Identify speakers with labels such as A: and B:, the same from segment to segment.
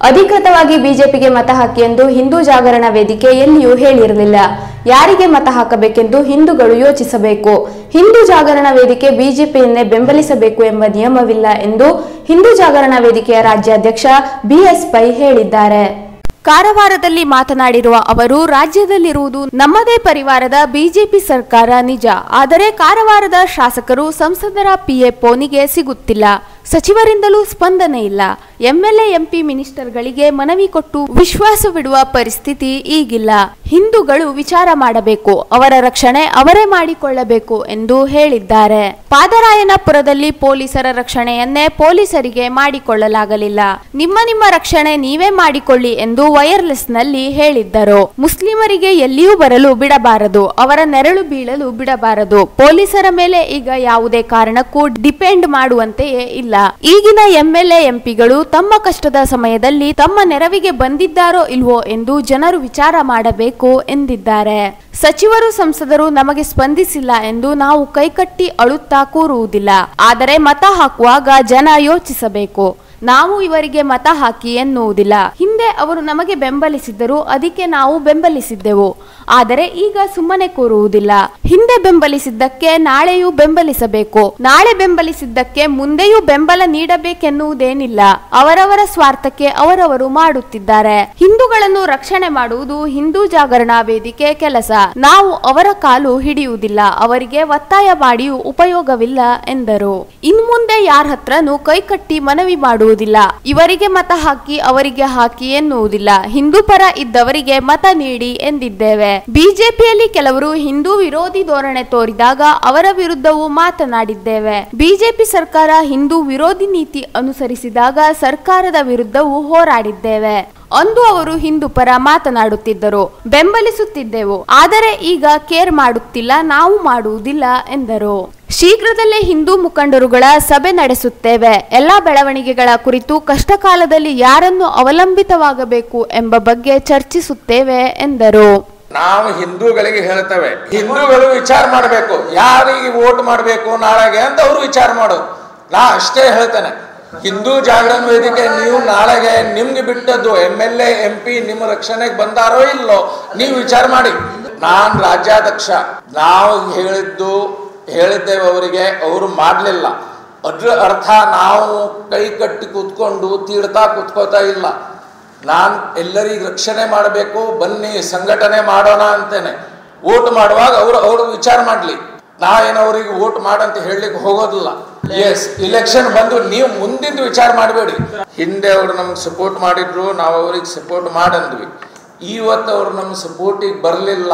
A: ಅಧಿಕೃತವಾಗಿ ಬಿಜೆಪಿಗೆ ಮತ ಹಾಕಿ ಎಂದು ಹಿಂದೂ ಜಾಗರಣ ವೇದಿಕೆ ಎಲ್ಲಿಯೂ ಹೇಳಿರಲಿಲ್ಲ ಯಾರಿಗೆ ಮತ ಹಾಕಬೇಕೆಂದು ಹಿಂದೂಗಳು ಯೋಚಿಸಬೇಕು ಹಿಂದೂ ಜಾಗರಣ ವೇದಿಕೆ ಬಿಜೆಪಿಯನ್ನೇ ಬೆಂಬಲಿಸಬೇಕು ಎಂಬ ನಿಯಮವಿಲ್ಲ ಎಂದು ಹಿಂದೂ ಜಾಗರಣ ವೇದಿಕೆಯ ರಾಜ್ಯಾಧ್ಯಕ್ಷ ಬಿಎಸ್ ಪೈ ಹೇಳಿದ್ದಾರೆ ಕಾರವಾರದಲ್ಲಿ ಮಾತನಾಡಿರುವ ಅವರು ರಾಜ್ಯದಲ್ಲಿರುವುದು ನಮ್ಮದೇ ಪರಿವಾರದ ಬಿಜೆಪಿ ಸರ್ಕಾರ ನಿಜ ಆದರೆ ಕಾರವಾರದ ಶಾಸಕರು ಸಂಸದರ ಪಿಎ ಫೋನಿಗೆ ಸಿಗುತ್ತಿಲ್ಲ ಸಚಿವರಿಂದಲೂ ಸ್ಪಂದನೆ ಇಲ್ಲ ಎಂಎಲ್ಎ ಎಂಪಿ ಮಿನಿಸ್ಟರ್ಗಳಿಗೆ ಮನವಿ ಕೊಟ್ಟು ವಿಶ್ವಾಸವಿಡುವ ಪರಿಸ್ಥಿತಿ ಈಗಿಲ್ಲ ಹಿಂದೂಗಳು ವಿಚಾರ ಮಾಡಬೇಕು ಅವರ ರಕ್ಷಣೆ ಅವರೇ ಮಾಡಿಕೊಳ್ಳಬೇಕು ಎಂದು ಹೇಳಿದ್ದಾರೆ ಪಾದರಾಯನಪುರದಲ್ಲಿ ಪೊಲೀಸರ ರಕ್ಷಣೆಯನ್ನೇ ಪೊಲೀಸರಿಗೆ ಮಾಡಿಕೊಳ್ಳಲಾಗಲಿಲ್ಲ ನಿಮ್ಮ ನಿಮ್ಮ ರಕ್ಷಣೆ ನೀವೇ ಮಾಡಿಕೊಳ್ಳಿ ಎಂದು ವೈರ್ಲೆಸ್ ನಲ್ಲಿ ಹೇಳಿದ್ದರು ಮುಸ್ಲಿಮರಿಗೆ ಎಲ್ಲಿಯೂ ಬರಲು ಬಿಡಬಾರದು ಅವರ ನೆರಳು ಬೀಳಲು ಬಿಡಬಾರದು ಪೊಲೀಸರ ಮೇಲೆ ಈಗ ಯಾವುದೇ ಕಾರಣಕ್ಕೂ ಡಿಪೆಂಡ್ ಮಾಡುವಂತೆಯೇ ಇಲ್ಲ ಈಗಿನ ಎಂಎಲ್ಎ ಎಂಪಿಗಳು ತಮ್ಮ ಕಷ್ಟದ ಸಮಯದಲ್ಲಿ ತಮ್ಮ ನೆರವಿಗೆ ಬಂದಿದ್ದಾರೋ ಇಲ್ವೋ ಎಂದು ಜನರು ವಿಚಾರ ಮಾಡಬೇಕು ಎಂದಿದ್ದಾರೆ ಸಚಿವರು ಸಂಸದರು ನಮಗೆ ಸ್ಪಂದಿಸಿಲ್ಲ ಎಂದು ನಾವು ಕೈಕಟ್ಟಿ ಅಳುತ್ತಾ ಕೂರುವುದಿಲ್ಲ ಆದರೆ ಮತ ಹಾಕುವಾಗ ಜನ ಯೋಚಿಸಬೇಕು ನಾವು ಇವರಿಗೆ ಮತ ಹಾಕಿ ಎನ್ನುವುದಿಲ್ಲ ಹಿಂದೆ ಅವರು ನಮಗೆ ಬೆಂಬಲಿಸಿದ್ದರು ಅದಕ್ಕೆ ನಾವು ಬೆಂಬಲಿಸಿದ್ದೆವು ಆದರೆ ಈಗ ಸುಮ್ಮನೆ ಕೂರುವುದಿಲ್ಲ ಹಿಂದೆ ಬೆಂಬಲಿಸಿದ್ದಕ್ಕೆ ನಾಳೆಯೂ ಬೆಂಬಲಿಸಬೇಕು ನಾಳೆ ಬೆಂಬಲಿಸಿದ್ದಕ್ಕೆ ಮುಂದೆಯೂ ಬೆಂಬಲ ನೀಡಬೇಕೆನ್ನುವುದೇನಿಲ್ಲ ಅವರವರ ಸ್ವಾರ್ಥಕ್ಕೆ ಅವರವರು ಮಾಡುತ್ತಿದ್ದಾರೆ ಹಿಂದೂಗಳನ್ನು ರಕ್ಷಣೆ ಮಾಡುವುದು ಹಿಂದೂ ಜಾಗರಣಾ ವೇದಿಕೆ ಕೆಲಸ ನಾವು ಅವರ ಕಾಲು ಹಿಡಿಯುವುದಿಲ್ಲ ಅವರಿಗೆ ಒತ್ತಾಯ ಮಾಡಿಯೂ ಉಪಯೋಗವಿಲ್ಲ ಎಂದರು ಇನ್ಮುಂದೆ ಯಾರ ಹತ್ರನೂ ಕೈಕಟ್ಟಿ ಮನವಿ ಮಾಡುವುದಿಲ್ಲ ಇವರಿಗೆ ಮತ ಹಾಕಿ ಅವರಿಗೆ ಹಾಕಿ ಎನ್ನುವುದಿಲ್ಲ ಹಿಂದೂ ಪರ ಇದ್ದವರಿಗೆ ಮತ ನೀಡಿ ಎಂದಿದ್ದೇವೆ ಬಿಜೆಪಿಯಲ್ಲಿ ಕೆಲವರು ಹಿಂದೂ ವಿರೋಧಿ ಧೋರಣೆ ತೋರಿದಾಗ ಅವರ ವಿರುದ್ಧವೂ ಮಾತನಾಡಿದ್ದೇವೆ ಬಿಜೆಪಿ ಸರ್ಕಾರ ಹಿಂದೂ ವಿರೋಧಿ ನೀತಿ ಅನುಸರಿಸಿದಾಗ ಸರ್ಕಾರದ ವಿರುದ್ಧವೂ ಹೋರಾಡಿದ್ದೇವೆ ಅಂದು ಅವರು ಹಿಂದೂ ಪರ ಮಾತನಾಡುತ್ತಿದ್ದರು ಬೆಂಬಲಿಸುತ್ತಿದ್ದೆವು ಆದರೆ ಈಗ ಕೇರ್ ಮಾಡುತ್ತಿಲ್ಲ ನಾವು ಮಾಡುವುದಿಲ್ಲ ಎಂದರು ಶೀಘ್ರದಲ್ಲೇ ಹಿಂದೂ ಮುಖಂಡರುಗಳ ಸಭೆ ನಡೆಸುತ್ತೇವೆ ಎಲ್ಲಾ ಬೆಳವಣಿಗೆಗಳ ಕುರಿತು ಕಷ್ಟಕಾಲದಲ್ಲಿ ಯಾರನ್ನು ಅವಲಂಬಿತವಾಗಬೇಕು ಎಂಬ ಬಗ್ಗೆ ಚರ್ಚಿಸುತ್ತೇವೆ ಎಂದರು
B: ನಾವು ಹಿಂದೂಗಳಿಗೆ ಹೇಳ್ತೇವೆ ಹಿಂದೂಗಳು ವಿಚಾರ ಮಾಡಬೇಕು ಯಾರಿಗೆ ವೋಟ್ ಮಾಡಬೇಕು ನಾಳೆಗೆ ಅಂತ ಅವರು ವಿಚಾರ ಮಾಡೋದು ನಾ ಅಷ್ಟೇ ಹೇಳ್ತೇನೆ ಹಿಂದೂ ಜಾಗರಣ ವೇದಿಕೆ ನೀವು ನಾಳೆಗೆ ನಿಮ್ಗೆ ಬಿಟ್ಟದ್ದು M L A M P ನಿಮ್ಮ ರಕ್ಷಣೆಗೆ ಬಂದಾರೋ ಇಲ್ಲೋ ನೀವು ವಿಚಾರ ಮಾಡಿ ನಾನ್ ರಾಜ್ಯಾಧ್ಯಕ್ಷ ನಾವು ಹೇಳಿದ್ದು ಹೇಳಿದ್ದೇವೆ ಅವರಿಗೆ ಅವರು ಮಾಡಲಿಲ್ಲ ಅದ್ರ ಅರ್ಥ ನಾವು ಕೈ ಕಟ್ಟಿ ಕೂತ್ಕೊಂಡು ತೀಡ್ತಾ ಕೂತ್ಕೋತಾ ಇಲ್ಲ ನಾನು ಎಲ್ಲರಿಗೂ ರಕ್ಷಣೆ ಮಾಡಬೇಕು ಬನ್ನಿ ಸಂಘಟನೆ ಮಾಡೋಣ ಅಂತೇನೆ ವೋಟ್ ಮಾಡುವಾಗ ಅವರು ಅವರು ವಿಚಾರ ಮಾಡಲಿ ನಾ ಏನು ಅವ್ರಿಗೆ ವೋಟ್ ಮಾಡಂತ ಹೇಳಲಿಕ್ಕೆ ಹೋಗೋದಿಲ್ಲ ಎಸ್ ಇಲೆಕ್ಷನ್ ಬಂದು ನೀವು ಮುಂದಿಂದು ವಿಚಾರ ಮಾಡಬೇಡಿ ಹಿಂದೆ ಅವರು ನಮ್ಗೆ ಸಪೋರ್ಟ್ ಮಾಡಿದ್ರು ನಾವು ಅವ್ರಿಗೆ ಸಪೋರ್ಟ್ ಮಾಡಂದ್ವಿ ಇವತ್ತು ಅವ್ರು ನಮ್ಮ ಸಪೋರ್ಟಿಗೆ ಬರಲಿಲ್ಲ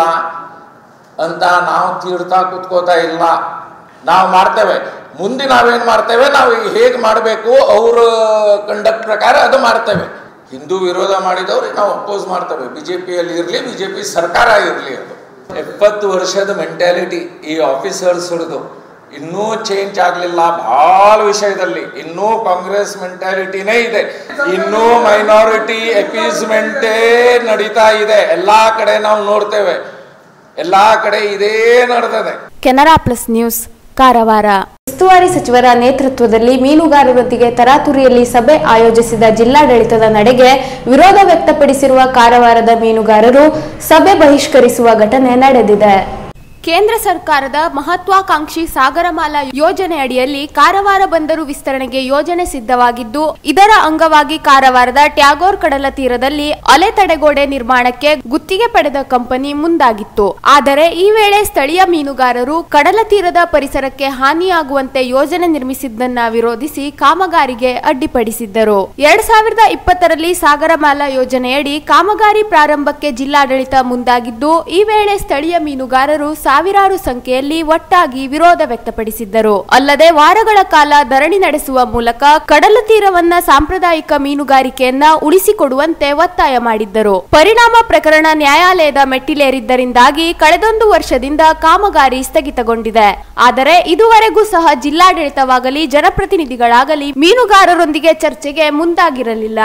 B: ಅಂತ ನಾವು ತೀಡ್ತಾ ಕೂತ್ಕೋತಾ ಇಲ್ಲ ನಾವು ಮಾಡ್ತೇವೆ ಮುಂದೆ ನಾವೇನು ಮಾಡ್ತೇವೆ ನಾವು ಈಗ ಹೇಗೆ ಮಾಡಬೇಕು ಅವ್ರ ಕಂಡಕ್ಟ್ ಪ್ರಕಾರ ಅದು ಮಾಡ್ತೇವೆ ಹಿಂದೂ ವಿರೋಧ ಮಾಡಿದವ್ರಿಗೆ ನಾವು ಅಪೋಸ್ ಮಾಡ್ತೇವೆ ಬಿ ಜೆ ಪಿಯಲ್ಲಿ ಇರಲಿ ಬಿ ಜೆ ಪಿ ಸರ್ಕಾರ ಇರಲಿ ಅದು ಎಪ್ಪತ್ತು ವರ್ಷದ ಮೆಂಟ್ಯಾಲಿಟಿ ಈ ಆಫೀಸರ್ಸ್ ಹಿಡಿದು ಇನ್ನೂ ಚೇಂಜ್ ಆಗಲಿಲ್ಲ ಬಹಳ ವಿಷಯದಲ್ಲಿ ಇನ್ನೂ ಕಾಂಗ್ರೆಸ್ ಮೆಂಟ್ಯಾಲಿಟಿನೇ ಇದೆ ಇನ್ನೂ ಮೈನಾರಿಟಿ ಎಪೀಸ್ಮೆಂಟೇ ನಡೀತಾ ಇದೆ ಎಲ್ಲಾ ಕಡೆ ನಾವು ನೋಡ್ತೇವೆ ಎಲ್ಲಾ ಕಡೆ ಇದೇ ನಡೆದಿದೆ
A: ಕೆನರಾ ಪ್ಲಸ್ ನ್ಯೂಸ್ ಕಾರವಾರ ಉಸ್ತುವಾರಿ ಸಚಿವರ ನೇತೃತ್ವದಲ್ಲಿ ಮೀನುಗಾರರೊಂದಿಗೆ ತರಾತುರಿಯಲ್ಲಿ ಸಭೆ ಆಯೋಜಿಸಿದ ಜಿಲ್ಲಾಡಳಿತದ ನಡೆಗೆ ವಿರೋಧ ವ್ಯಕ್ತಪಡಿಸಿರುವ ಕಾರವಾರದ ಮೀನುಗಾರರು ಸಭೆ ಬಹಿಷ್ಕರಿಸುವ ಘಟನೆ ನಡೆದಿದೆ ಕೇಂದ್ರ ಸರ್ಕಾರದ ಮಹತ್ವಾಕಾಂಕ್ಷಿ ಸಾಗರಮಾಲಾ ಯೋಜನೆ ಅಡಿಯಲ್ಲಿ ಕಾರವಾರ ಬಂದರು ವಿಸ್ತರಣೆಗೆ ಯೋಜನೆ ಸಿದ್ಧವಾಗಿದ್ದು ಇದರ ಅಂಗವಾಗಿ ಕಾರವಾರದ ಟ್ಯಾಗೋರ್ ಕಡಲ ತೀರದಲ್ಲಿ ಅಲೆ ತಡೆಗೋಡೆ ನಿರ್ಮಾಣಕ್ಕೆ ಗುತ್ತಿಗೆ ಪಡೆದ ಕಂಪನಿ ಮುಂದಾಗಿತ್ತು ಆದರೆ ಈ ವೇಳೆ ಸ್ಥಳೀಯ ಮೀನುಗಾರರು ಕಡಲ ತೀರದ ಪರಿಸರಕ್ಕೆ ಹಾನಿಯಾಗುವಂತೆ ಯೋಜನೆ ನಿರ್ಮಿಸಿದ್ದನ್ನ ವಿರೋಧಿಸಿ ಕಾಮಗಾರಿಗೆ ಅಡ್ಡಿಪಡಿಸಿದ್ದರು ಎರಡ್ ಸಾವಿರದ ಇಪ್ಪತ್ತರಲ್ಲಿ ಸಾಗರಮಾಲಾ ಯೋಜನೆಯಡಿ ಕಾಮಗಾರಿ ಪ್ರಾರಂಭಕ್ಕೆ ಜಿಲ್ಲಾಡಳಿತ ಮುಂದಾಗಿದ್ದು ಈ ವೇಳೆ ಸ್ಥಳೀಯ ಮೀನುಗಾರರು ಸಾವಿರಾರು ಸಂಖ್ಯೆಯಲ್ಲಿ ಒಟ್ಟಾಗಿ ವಿರೋಧ ವ್ಯಕ್ತಪಡಿಸಿದ್ದರು ಅಲ್ಲದೆ ವಾರಗಳ ಕಾಲ ಧರಣಿ ನಡೆಸುವ ಮೂಲಕ ಕಡಲ ತೀರವನ್ನ ಸಾಂಪ್ರದಾಯಿಕ ಮೀನುಗಾರಿಕೆಯನ್ನ ಉಳಿಸಿಕೊಡುವಂತೆ ಒತ್ತಾಯ ಮಾಡಿದ್ದರು ಪರಿಣಾಮ ಪ್ರಕರಣ ನ್ಯಾಯಾಲಯದ ಮೆಟ್ಟಿಲೇರಿದ್ದರಿಂದಾಗಿ ಕಳೆದೊಂದು ವರ್ಷದಿಂದ ಕಾಮಗಾರಿ ಸ್ಥಗಿತಗೊಂಡಿದೆ ಆದರೆ ಇದುವರೆಗೂ ಸಹ ಜಿಲ್ಲಾಡಳಿತವಾಗಲಿ ಜನಪ್ರತಿನಿಧಿಗಳಾಗಲಿ ಮೀನುಗಾರರೊಂದಿಗೆ ಚರ್ಚೆಗೆ ಮುಂದಾಗಿರಲಿಲ್ಲ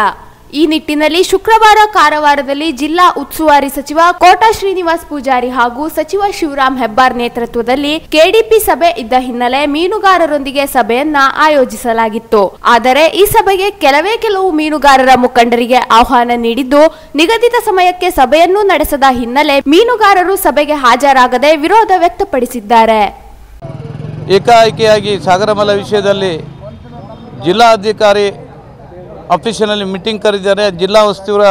A: ಈ ನಿಟ್ಟಿನಲ್ಲಿ ಶುಕ್ರವಾರ ಕಾರವಾರದಲ್ಲಿ ಜಿಲ್ಲಾ ಉಸ್ತುವಾರಿ ಸಚಿವ ಕೋಟಾ ಶ್ರೀನಿವಾಸ್ ಪೂಜಾರಿ ಹಾಗೂ ಸಚಿವ ಶಿವರಾಮ್ ಹೆಬ್ಬಾರ್ ನೇತೃತ್ವದಲ್ಲಿ ಕೆಡಿಪಿ ಸಭೆ ಇದ್ದ ಹಿನ್ನೆಲೆ ಮೀನುಗಾರರೊಂದಿಗೆ ಸಭೆಯನ್ನ ಆಯೋಜಿಸಲಾಗಿತ್ತು ಆದರೆ ಈ ಸಭೆಗೆ ಕೆಲವೇ ಕೆಲವು ಮೀನುಗಾರರ ಮುಖಂಡರಿಗೆ ಆಹ್ವಾನ ನೀಡಿದ್ದು ನಿಗದಿತ ಸಮಯಕ್ಕೆ ಸಭೆಯನ್ನು ನಡೆಸದ ಹಿನ್ನೆಲೆ ಮೀನುಗಾರರು ಸಭೆಗೆ ಹಾಜರಾಗದೆ ವಿರೋಧ ವ್ಯಕ್ತಪಡಿಸಿದ್ದಾರೆ
C: ಏಕಾಏಕಿಯಾಗಿ ಸಾಗರಮಲ ವಿಷಯದಲ್ಲಿ ಜಿಲ್ಲಾಧಿಕಾರಿ ಆಫೀಸಿನಲ್ಲಿ ಮೀಟಿಂಗ್ ಕರೆದಿದ್ದಾರೆ ಜಿಲ್ಲಾ ಉಸ್ತುವಾರ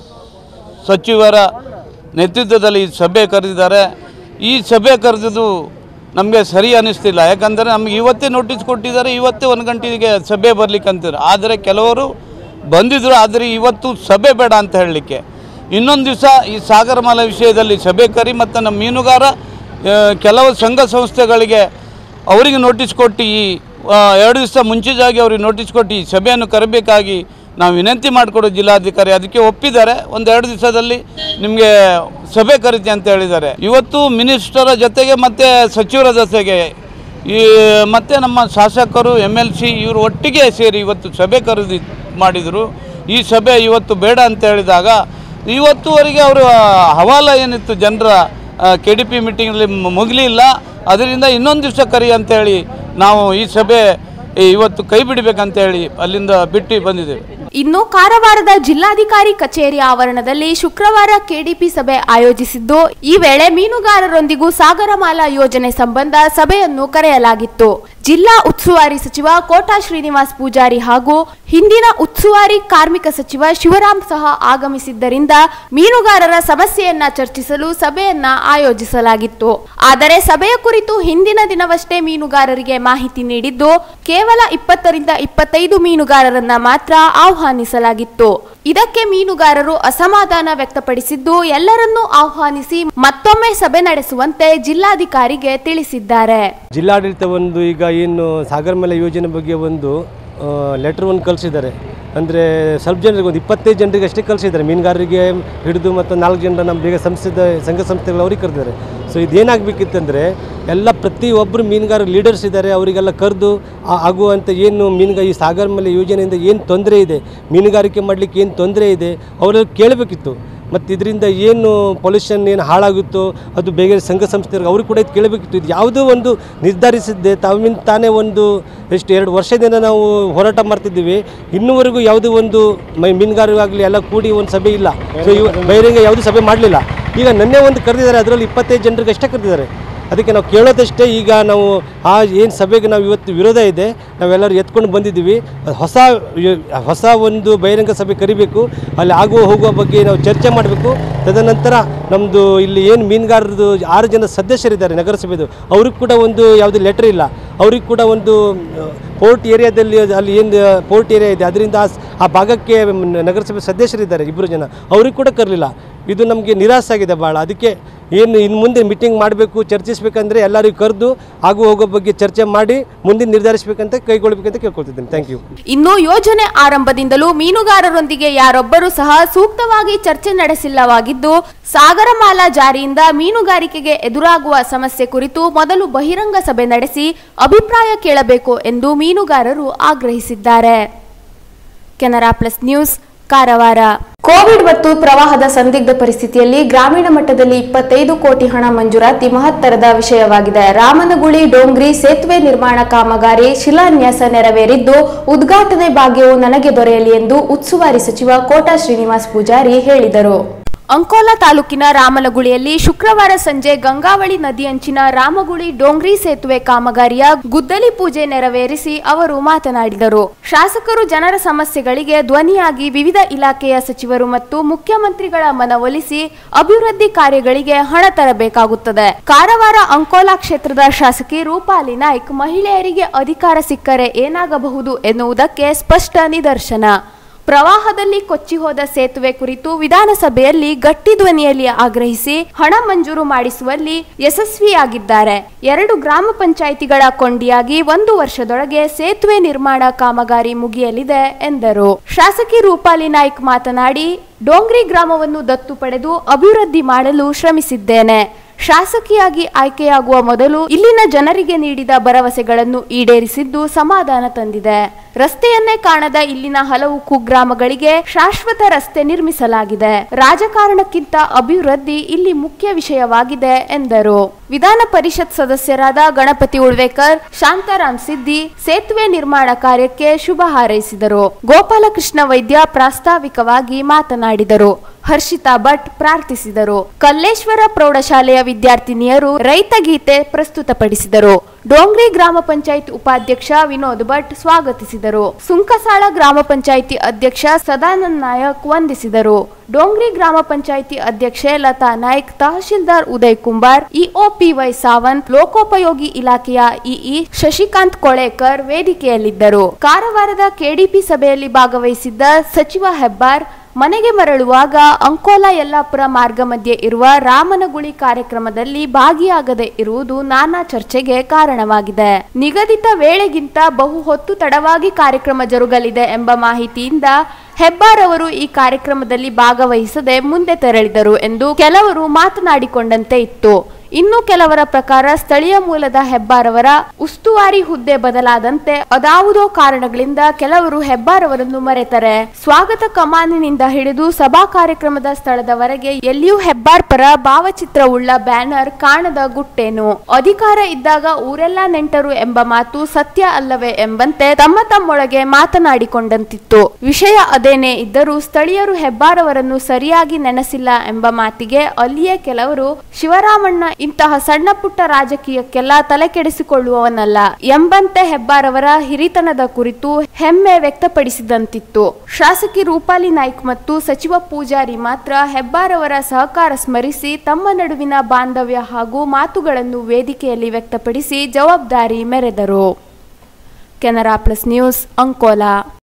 C: ಸಚಿವರ ನೇತೃತ್ವದಲ್ಲಿ ಈ ಸಭೆ ಕರೆದಿದ್ದಾರೆ ಈ ಸಭೆ ಕರೆದಿದ್ದು ನಮಗೆ ಸರಿ ಅನ್ನಿಸ್ತಿಲ್ಲ ಯಾಕಂದರೆ ನಮಗೆ ಇವತ್ತೇ ನೋಟಿಸ್ ಕೊಟ್ಟಿದ್ದಾರೆ ಇವತ್ತೇ ಒಂದು ಗಂಟೆಗೆ ಸಭೆ ಬರ್ಲಿಕ್ಕೆ ಅಂತಾರೆ ಆದರೆ ಕೆಲವರು ಬಂದಿದ್ದರು ಆದರೆ ಇವತ್ತು ಸಭೆ ಬೇಡ ಅಂತ ಹೇಳಲಿಕ್ಕೆ ಇನ್ನೊಂದು ದಿವಸ ಈ ಸಾಗರಮಾಲ ವಿಷಯದಲ್ಲಿ ಸಭೆ ಕರಿ ಮತ್ತು ನಮ್ಮ ಮೀನುಗಾರ ಆ, ಕೆಲವು ಸಂಘ ಸಂಸ್ಥೆಗಳಿಗೆ ಅವರಿಗೆ ನೋಟಿಸ್ ಕೊಟ್ಟು ಈ ಆ, ಎರಡು ದಿವಸ ಮುಂಚಿತವಾಗಿ ಅವ್ರಿಗೆ ನೋಟಿಸ್ ಕೊಟ್ಟು ಈ ಸಭೆಯನ್ನು ಕರೆಬೇಕಾಗಿ ನಾವು ವಿನಂತಿ ಮಾಡಿಕೊಡೋ ಜಿಲ್ಲಾಧಿಕಾರಿ ಅದಕ್ಕೆ ಒಪ್ಪಿದ್ದಾರೆ ಒಂದು ಎರಡು ದಿವಸದಲ್ಲಿ ನಿಮಗೆ ಸಭೆ ಕರಿತಿ ಅಂತ ಹೇಳಿದ್ದಾರೆ ಇವತ್ತು ಮಿನಿಸ್ಟರ ಜೊತೆಗೆ ಮತ್ತು ಸಚಿವರ ಜೊತೆಗೆ ಈ ಮತ್ತು ನಮ್ಮ ಶಾಸಕರು ಎಮ್ ಎಲ್ ಸಿ ಇವರು ಒಟ್ಟಿಗೆ ಸೇರಿ ಇವತ್ತು ಸಭೆ ಕರೆದಿ ಮಾಡಿದರು ಈ ಸಭೆ ಇವತ್ತು ಬೇಡ ಅಂತ ಹೇಳಿದಾಗ ಇವತ್ತುವರೆಗೆ ಅವರು ಹವಾಲ ಏನಿತ್ತು ಜನರ ಕೆ ಡಿ ಪಿ ಮೀಟಿಂಗಲ್ಲಿ ಮುಗಲಿಲ್ಲ ಅದರಿಂದ ಇನ್ನೊಂದು ದಿವಸ ಕರಿ ಅಂತೇಳಿ ನಾವು ಈ ಸಭೆ ಇವತ್ತು ಕೈ ಬಿಡಬೇಕಂತ ಹೇಳಿ ಅಲ್ಲಿಂದ ಬಿಟ್ಟು ಬಂದಿದ್ದೇವೆ
A: ಇನ್ನು ಕಾರವಾರದ ಜಿಲ್ಲಾಧಿಕಾರಿ ಕಚೇರಿ ಆವರಣದಲ್ಲಿ ಶುಕ್ರವಾರ ಕೆಡಿಪಿ ಸಭೆ ಆಯೋಜಿಸಿದ್ದು ಈ ವೇಳೆ ಮೀನುಗಾರರೊಂದಿಗೂ ಸಾಗರಮಾಲಾ ಯೋಜನೆ ಸಂಬಂಧ ಸಭೆಯನ್ನು ಕರೆಯಲಾಗಿತ್ತು ಜಿಲ್ಲಾ ಉಸ್ತುವಾರಿ ಸಚಿವ ಕೋಟಾ ಶ್ರೀನಿವಾಸ್ ಪೂಜಾರಿ ಹಾಗೂ ಹಿಂದಿನ ಉಸ್ತುವಾರಿ ಕಾರ್ಮಿಕ ಸಚಿವ ಶಿವರಾಮ್ ಸಹ ಆಗಮಿಸಿದ್ದರಿಂದ ಮೀನುಗಾರರ ಸಮಸ್ಯೆಯನ್ನ ಚರ್ಚಿಸಲು ಸಭೆಯನ್ನ ಆಯೋಜಿಸಲಾಗಿತ್ತು ಆದರೆ ಸಭೆಯ ಕುರಿತು ಹಿಂದಿನ ದಿನವಷ್ಟೇ ಮೀನುಗಾರರಿಗೆ ಮಾಹಿತಿ ನೀಡಿದ್ದು ಕೇವಲ ಇಪ್ಪತ್ತರಿಂದ ಇಪ್ಪತ್ತೈದು ಮೀನುಗಾರರನ್ನ ಮಾತ್ರ ಆಹ್ವಾನಿಸಲಾಗಿತ್ತು ಇದಕ್ಕೆ ಮೀನುಗಾರರು ಅಸಮಾಧಾನ ವ್ಯಕ್ತಪಡಿಸಿದ್ದು ಎಲ್ಲರನ್ನೂ ಆಹ್ವಾನಿಸಿ ಮತ್ತೊಮ್ಮೆ ಸಭೆ ನಡೆಸುವಂತೆ ಜಿಲ್ಲಾಧಿಕಾರಿಗೆ ತಿಳಿಸಿದ್ದಾರೆ
D: ಜಿಲ್ಲಾಡಳಿತ ಒಂದು ಈಗ ಏನು ಸಾಗರಮಾಲೆ ಯೋಜನೆ ಬಗ್ಗೆ ಒಂದು ಲೆಟರ್ ಒಂದು ಕಳಿಸಿದ್ದಾರೆ ಅಂದರೆ ಸ್ವಲ್ಪ ಜನರಿಗೆ ಒಂದು ಇಪ್ಪತ್ತೈದು ಜನರಿಗೆ ಅಷ್ಟೇ ಕಳಿಸಿದ್ದಾರೆ ಮೀನುಗಾರರಿಗೆ ಹಿಡಿದು ಮತ್ತು ನಾಲ್ಕು ಜನರ ನಮ್ಮ ಬೇಗ ಸಂಸ್ಥೆದ ಸಂಘ ಸಂಸ್ಥೆಗಳು ಅವ್ರಿಗೆ ಕರೆದಿದ್ದಾರೆ ಸೊ ಇದೇನಾಗಬೇಕಿತ್ತಂದರೆ ಎಲ್ಲ ಪ್ರತಿಯೊಬ್ಬರು ಮೀನುಗಾರ ಲೀಡರ್ಸ್ ಇದ್ದಾರೆ ಅವರಿಗೆಲ್ಲ ಕರೆದು ಆಗುವಂಥ ಏನು ಮೀನುಗ ಈ ಸಾಗರಮಾಲೆ ಯೋಜನೆಯಿಂದ ಏನು ತೊಂದರೆ ಇದೆ ಮೀನುಗಾರಿಕೆ ಮಾಡಲಿಕ್ಕೆ ಏನು ತೊಂದರೆ ಇದೆ ಅವರೆಲ್ಲ ಕೇಳಬೇಕಿತ್ತು ಮತ್ತು ಇದರಿಂದ ಏನು ಪೊಲ್ಯೂಷನ್ ಏನು ಹಾಳಾಗುತ್ತೋ ಅದು ಬೇರೆ ಸಂಘ ಸಂಸ್ಥೆಯವ್ರಿಗೆ ಅವ್ರಿಗೆ ಕೂಡ ಇದು ಕೇಳಬೇಕಿತ್ತು ಇದು ಯಾವುದೋ ಒಂದು ನಿರ್ಧರಿಸಿದ್ದೆ ತಾವಿನ ತಾನೇ ಒಂದು ಎಷ್ಟು ಎರಡು ವರ್ಷದಿಂದ ನಾವು ಹೋರಾಟ ಮಾಡ್ತಿದ್ದೀವಿ ಇನ್ನೂವರೆಗೂ ಯಾವುದೋ ಒಂದು ಮೈ ಮೀನುಗಾರರಾಗಲಿ ಎಲ್ಲ ಕೂಡಿ ಒಂದು ಸಭೆ ಇಲ್ಲ ಸೊ ಇವ ಬಹಿರಂಗ ಯಾವುದೂ ಸಭೆ ಮಾಡಲಿಲ್ಲ ಈಗ ನನ್ನೇ ಒಂದು ಕರೆದಿದ್ದಾರೆ ಅದರಲ್ಲಿ ಇಪ್ಪತ್ತೈದು ಜನರಿಗೆ ಅಷ್ಟೇ ಕರೆದಿದ್ದಾರೆ ಅದಕ್ಕೆ ನಾವು ಕೇಳೋದಷ್ಟೇ ಈಗ ನಾವು ಆ ಏನು ಸಭೆಗೆ ನಾವು ಇವತ್ತು ವಿರೋಧ ಇದೆ ನಾವೆಲ್ಲರೂ ಎತ್ಕೊಂಡು ಬಂದಿದ್ದೀವಿ ಅದು ಹೊಸ ಯೋ- ಹೊಸ ಒಂದು ಬಹಿರಂಗ ಸಭೆ ಕರಿಬೇಕು ಅಲ್ಲಿ ಆಗುವ ಹೋಗುವ ಬಗ್ಗೆ ನಾವು ಚರ್ಚೆ ಮಾಡಬೇಕು ತದನಂತರ ನಮ್ಮದು ಇಲ್ಲಿ ಏನು ಮೀನುಗಾರರದು ಆರು ಜನ ಸದಸ್ಯರಿದ್ದಾರೆ ನಗರಸಭೆದು ಅವ್ರಿಗೆ ಕೂಡ ಒಂದು ಯಾವುದೇ ಲೆಟರ್ ಇಲ್ಲ ಅವ್ರಿಗೆ ಕೂಡ ಒಂದು ಪೋರ್ಟ್ ಏರಿಯಾದಲ್ಲಿ ಅದು ಅಲ್ಲಿ ಏನು ಪೋರ್ಟ್ ಏರಿಯಾ ಇದೆ ಅದರಿಂದ ಆ ಸ್- ಆ ಭಾಗಕ್ಕೆ ಮ್- ನಗರಸಭೆ ಸದಸ್ಯರಿದ್ದಾರೆ ಇಬ್ಬರು ಜನ ಅವ್ರಿಗೆ ಕೂಡ ಕರಲಿಲ್ಲ ಇದು ನಮಗೆ ನಿರಾಸೆ ಆಗಿದೆ ಭಾಳ ಅದಕ್ಕೆ ಏನು ಇನ್ನು ಮುಂದೆ ಮೀಟಿಂಗ್ ಮಾಡಬೇಕು ಚರ್ಚಿಸಬೇಕಂದ್ರೆ ಎಲ್ಲರಿಗೂ ಕರೆದು ಆಗು ಹೋಗೋ ಬಗ್ಗೆ ಚರ್ಚೆ ಮಾಡಿ ಮುಂದೆ ನಿರ್ಧರಿಸಬೇಕಂತ ಕೈಗೊಳ್ಬೇಕಂತ ಕೇಳ್ಕೊಳ್ತಿದ್ದೀನಿ ಥ್ಯಾಂಕ್ ಯು
A: ಇನ್ನು ಯೋಜನೆ ಆರಂಭದಿಂದಲೂ ಮೀನುಗಾರರೊಂದಿಗೆ ಯಾರೊಬ್ಬರೂ ಸಹ ಸೂಕ್ತವಾಗಿ ಚರ್ಚೆ ನಡೆಸಿಲ್ಲವಾಗಿದ್ದು ಸಾಗರಮಾಲಾ ಜಾರಿಯಿಂದ ಮೀನುಗಾರಿಕೆಗೆ ಎದುರಾಗುವ ಸಮಸ್ಯೆ ಕುರಿತು ಮೊದಲು ಬಹಿರಂಗ ಸಭೆ ನಡೆಸಿ ಅಭಿಪ್ರಾಯ ಕೇಳಬೇಕು ಎಂದು ಮೀನುಗಾರರು ಆಗ್ರಹಿಸಿದ್ದಾರೆ Canara plus news Karwar Covid ಮತ್ತು ಪ್ರವಾಹದ ಸಂದಿಗ್ಧ ಪರಿಸ್ಥಿತಿಯಲ್ಲಿ ಗ್ರಾಮೀಣ ಮಟ್ಟದಲ್ಲಿ ಇಪ್ಪತ್ತೈದು ಕೋಟಿ ಹಣ ಮಂಜೂರಾತಿ ಮಹತ್ತರದ ವಿಷಯವಾಗಿದೆ ರಾಮನಗುಳಿ ಡೋಂಗ್ರಿ ಸೇತುವೆ ನಿರ್ಮಾಣ ಕಾಮಗಾರಿ ಶಿಲಾನ್ಯಾಸ ನೆರವೇರಿದ್ದು ಉದ್ಘಾಟನೆ ಭಾಗ್ಯವು ನನಗೆ ದೊರೆಯಲಿ ಎಂದು ಉಸ್ತುವಾರಿ ಸಚಿವ ಕೋಟಾ ಶ್ರೀನಿವಾಸ್ ಪೂಜಾರಿ ಹೇಳಿದರು ಅಂಕೋಲಾ ತಾಲೂಕಿನ ರಾಮನಗುಳಿಯಲ್ಲಿ ಶುಕ್ರವಾರ ಸಂಜೆ ಗಂಗಾವಳಿ ನದಿ ಅಂಚಿನ ರಾಮಗುಳಿ ಡೋಂಗ್ರಿ ಸೇತುವೆ ಕಾಮಗಾರಿಯ ಗುದ್ದಲಿ ಪೂಜೆ ನೆರವೇರಿಸಿ ಅವರು ಮಾತನಾಡಿದರು ಶಾಸಕರು ಜನರ ಸಮಸ್ಯೆಗಳಿಗೆ ಧ್ವನಿಯಾಗಿ ವಿವಿಧ ಇಲಾಖೆಯ ಸಚಿವರು ಮತ್ತು ಮುಖ್ಯಮಂತ್ರಿಗಳ ಮನವೊಲಿಸಿ ಅಭಿವೃದ್ಧಿ ಕಾರ್ಯಗಳಿಗೆ ಹಣ ತರಬೇಕಾಗುತ್ತದೆ ಕಾರವಾರ ಅಂಕೋಲಾ ಕ್ಷೇತ್ರದ ಶಾಸಕಿ ರೂಪಾಲಿ ನಾಯ್ಕ್ ಮಹಿಳೆಯರಿಗೆ ಅಧಿಕಾರ ಸಿಕ್ಕರೆ ಏನಾಗಬಹುದು ಎನ್ನುವುದಕ್ಕೆ ಸ್ಪಷ್ಟ ನಿದರ್ಶನ ಪ್ರವಾಹದಲ್ಲಿ ಕೊಚ್ಚಿ ಹೋದ ಸೇತುವೆ ಕುರಿತು ವಿಧಾನಸಭೆಯಲ್ಲಿ ಗಟ್ಟಿ ಧ್ವನಿಯಲ್ಲಿ ಆಗ್ರಹಿಸಿ ಹಣ ಮಂಜೂರು ಮಾಡಿಸುವಲ್ಲಿ ಯಶಸ್ವಿಯಾಗಿದ್ದಾರೆ ಎರಡು ಗ್ರಾಮ ಪಂಚಾಯಿತಿಗಳ ಕೊಂಡಿಯಾಗಿ ಒಂದು ವರ್ಷದೊಳಗೆ ಸೇತುವೆ ನಿರ್ಮಾಣ ಕಾಮಗಾರಿ ಮುಗಿಯಲಿದೆ ಎಂದರು ಶಾಸಕಿ ರೂಪಾಲಿ ನಾಯ್ಕ್ ಮಾತನಾಡಿ ಡೋಂಗ್ರಿ ಗ್ರಾಮವನ್ನು ದತ್ತು ಪಡೆದು ಅಭಿವೃದ್ಧಿ ಮಾಡಲು ಶ್ರಮಿಸಿದ್ದೇನೆ ಶಾಸಕಿಯಾಗಿ ಆಯ್ಕೆಯಾಗುವ ಮೊದಲು ಇಲ್ಲಿನ ಜನರಿಗೆ ನೀಡಿದ ಭರವಸೆಗಳನ್ನು ಈಡೇರಿಸಿದ್ದು ಸಮಾಧಾನ ತಂದಿದೆ ರಸ್ತೆಯನ್ನೇ ಕಾಣದ ಇಲ್ಲಿನ ಹಲವು ಕುಗ್ರಾಮಗಳಿಗೆ ಶಾಶ್ವತ ರಸ್ತೆ ನಿರ್ಮಿಸಲಾಗಿದೆ ರಾಜಕಾರಣಕ್ಕಿಂತ ಅಭಿವೃದ್ಧಿ ಇಲ್ಲಿ ಮುಖ್ಯ ವಿಷಯವಾಗಿದೆ ಎಂದರು ವಿಧಾನ ಪರಿಷತ್ ಸದಸ್ಯರಾದ ಗಣಪತಿ ಉಳ್ವೇಕರ್ ಶಾಂತಾರಾಮ್ ಸಿದ್ದಿ ಸೇತುವೆ ನಿರ್ಮಾಣ ಕಾರ್ಯಕ್ಕೆ ಶುಭ ಹಾರೈಸಿದರು ಗೋಪಾಲಕೃಷ್ಣ ವೈದ್ಯ ಪ್ರಾಸ್ತಾವಿಕವಾಗಿ ಮಾತನಾಡಿದರು ಹರ್ಷಿತಾ ಭಟ್ ಪ್ರಾರ್ಥಿಸಿದರು ಕಲ್ಲೇಶ್ವರ ಪ್ರೌಢಶಾಲೆಯ ವಿದ್ಯಾರ್ಥಿನಿಯರು ರೈತ ಗೀತೆ ಪ್ರಸ್ತುತಪಡಿಸಿದರು ಡೋಂಗ್ರಿ ಗ್ರಾಮ ಪಂಚಾಯತ್ ಉಪಾಧ್ಯಕ್ಷ ವಿನೋದ್ ಭಟ್ ಸ್ವಾಗತಿಸಿದರು ಸುಂಕಸಾಳ ಗ್ರಾಮ ಪಂಚಾಯಿತಿ ಅಧ್ಯಕ್ಷ ಸದಾನಂದ್ ನಾಯಕ್ ವಂದಿಸಿದರು ಡೋಂಗ್ರಿ ಗ್ರಾಮ ಪಂಚಾಯಿತಿ ಅಧ್ಯಕ್ಷೆ ಲತಾ ನಾಯ್ಕ್ ತಹಶೀಲ್ದಾರ್ ಉದಯ್ ಕುಂಬಾರ್ ಇಒ ಪಿವೈ ಸಾವಂತ್ ಲೋಕೋಪಯೋಗಿ ಇಲಾಖೆಯ ಇಇ ಶಶಿಕಾಂತ್ ಕೊಳೇಕರ್ ವೇದಿಕೆಯಲ್ಲಿದ್ದರು ಕಾರವಾರದ ಕೆಡಿಪಿ ಸಭೆಯಲ್ಲಿ ಭಾಗವಹಿಸಿದ್ದ ಸಚಿವ ಹೆಬ್ಬಾರ್ ಮನೆಗೆ ಮರಳುವಾಗ ಅಂಕೋಲಾ ಯಲ್ಲಾಪುರ ಮಾರ್ಗ ಮಧ್ಯೆ ಇರುವ ರಾಮನಗುಳಿ ಕಾರ್ಯಕ್ರಮದಲ್ಲಿ ಭಾಗಿಯಾಗದೆ ಇರುವುದು ನಾನಾ ಚರ್ಚೆಗೆ ಕಾರಣವಾಗಿದೆ ನಿಗದಿತ ವೇಳೆಗಿಂತ ಬಹು ಹೊತ್ತು ತಡವಾಗಿ ಕಾರ್ಯಕ್ರಮ ಜರುಗಲಿದೆ ಎಂಬ ಮಾಹಿತಿಯಿಂದ ಹೆಬ್ಬಾರ್ ಅವರು ಈ ಕಾರ್ಯಕ್ರಮದಲ್ಲಿ ಭಾಗವಹಿಸದೆ ಮುಂದೆ ತೆರಳಿದರು ಎಂದು ಕೆಲವರು ಮಾತನಾಡಿಕೊಂಡಂತೆ ಇತ್ತು ಇನ್ನು ಕೆಲವರ ಪ್ರಕಾರ ಸ್ಥಳೀಯ ಮೂಲದ ಹೆಬ್ಬಾರವರ ಉಸ್ತುವಾರಿ ಹುದ್ದೆ ಬದಲಾದಂತೆ ಅದಾವುದೋ ಕಾರಣಗಳಿಂದ ಕೆಲವರು ಹೆಬ್ಬಾರವರನ್ನು ಮರೆತರೆ ಸ್ವಾಗತ ಕಮಾನಿನಿಂದ ಹಿಡಿದು ಸಭಾ ಕಾರ್ಯಕ್ರಮದ ಸ್ಥಳದವರೆಗೆ ಎಲ್ಲಿಯೂ ಹೆಬ್ಬಾರ್ ಪರ ಭಾವಚಿತ್ರವುಳ್ಳ ಬ್ಯಾನರ್ ಕಾಣದ ಗುಟ್ಟೇನು ಅಧಿಕಾರ ಇದ್ದಾಗ ಊರೆಲ್ಲ ನೆಂಟರು ಎಂಬ ಮಾತು ಸತ್ಯ ಅಲ್ಲವೇ ಎಂಬಂತೆ ತಮ್ಮ ತಮ್ಮೊಳಗೆ ಮಾತನಾಡಿಕೊಂಡಂತಿತ್ತು ವಿಷಯ ಅದೇನೇ ಇದ್ದರೂ ಸ್ಥಳೀಯರು ಹೆಬ್ಬಾರವರನ್ನು ಸರಿಯಾಗಿ ನೆನೆಸಿಲ್ಲ ಎಂಬ ಮಾತಿಗೆ ಅಲ್ಲಿಯೇ ಕೆಲವರು ಶಿವರಾಮಣ್ಣ ಇಂತಹ ಸಣ್ಣ ಪುಟ್ಟ ರಾಜಕೀಯಕ್ಕೆಲ್ಲ ತಲೆ ಕೆಡಿಸಿಕೊಳ್ಳುವವನಲ್ಲ ಎಂಬಂತೆ ಹೆಬ್ಬಾರವರ ಹಿರಿತನದ ಕುರಿತು ಹೆಮ್ಮೆ ವ್ಯಕ್ತಪಡಿಸಿದಂತಿತ್ತು ಶಾಸಕಿ ರೂಪಾಲಿ ನಾಯ್ಕ್ ಮತ್ತು ಸಚಿವ ಪೂಜಾರಿ ಮಾತ್ರ ಹೆಬ್ಬಾರವರ ಸಹಕಾರ ಸ್ಮರಿಸಿ ತಮ್ಮ ನಡುವಿನ ಬಾಂಧವ್ಯ ಹಾಗೂ ಮಾತುಗಳನ್ನು ವೇದಿಕೆಯಲ್ಲಿ ವ್ಯಕ್ತಪಡಿಸಿ ಜವಾಬ್ದಾರಿ ಮೆರೆದರು ಕೆನರಾ ಪ್ಲಸ್ ನ್ಯೂಸ್ ಅಂಕೋಲಾ